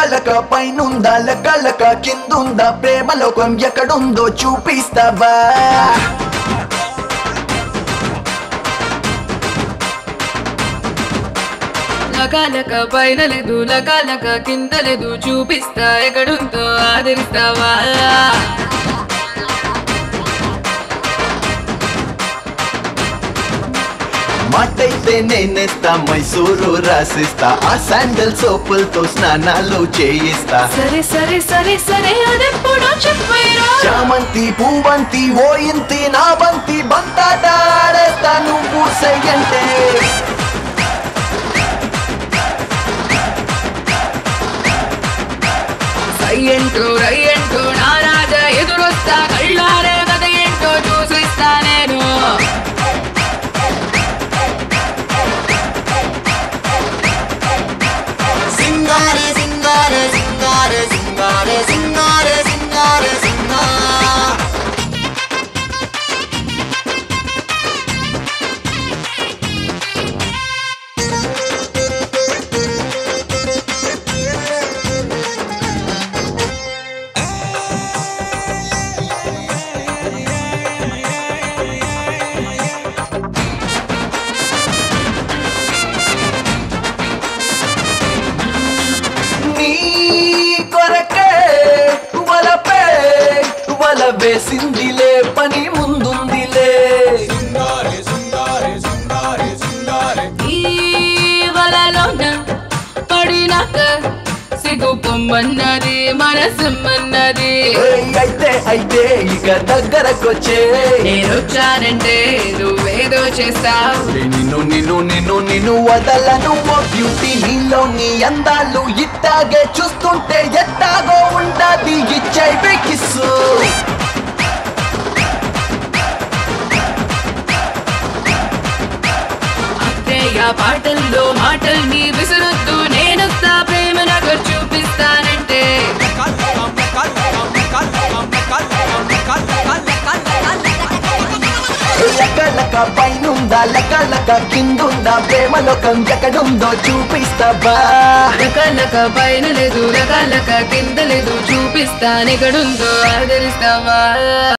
లక పైనుందా లక లక కిందుందా ప్రేమ లోకం ఎక్కడుందో చూపిస్తావా లకాలక పైన లేదు లకాలక కింద లేదు చూపిస్తా ఎక్కడుందో ఆదరిస్తావా మాటైతే నేనేస్తా మైసూరు రాసిస్తా ఆ శాండల్ సోపులతో స్నానాలు చేయిస్తా సరే సరే సరే సరే అదెప్పుడో చెప్పారా చామంతి పూవంతి ఓ ఇంతి నా బంతి బంతాట ఆడేస్తా నువ్వు సయ్యంటే సయ్యంటూ రయ్యంటూ నా రాజా ఎదురొస్తా కళ్ళారే కథ ఏంటో చూసిస్తా నేను సింగారే సింగారే సింగారే సింగారే సింగారే సింగారే సింగా నీ కొరకే వలపే వల వేసిందిలే పని ముందుందిలే ఈ వలలోన పడినాక సిగ్గు పొమ్మన్నది మనసమ్మన్నది ఏయ్, అయితే అయితే ఇక దగ్గరకొచ్చే నేనొచ్చానంటే నువ్వేదో చేస్తావు నిన్ను నిన్ను నిన్ను నిన్ను వదలను ఓ బ్యూటీ నీలో నీ అందాలు ఇట్టాగే చూస్తుంటే ఎట్టాగో ఉండది ఇచ్చై కిస్సు అత్తయ్య పాటల్లో మాటల్ని విసురొద్దు నేనొస్తా ప్రేమ నగర్ చూపిస్తానంటే లక లక పైనుందా లక లక కిందుందా ప్రేమ లోకం ఎక్కడుందో చూపిస్తావా రకాలక పైన లేదు రకాలక కింద లేదు చూపిస్తానెక్కడుందో ఆదరిస్తావా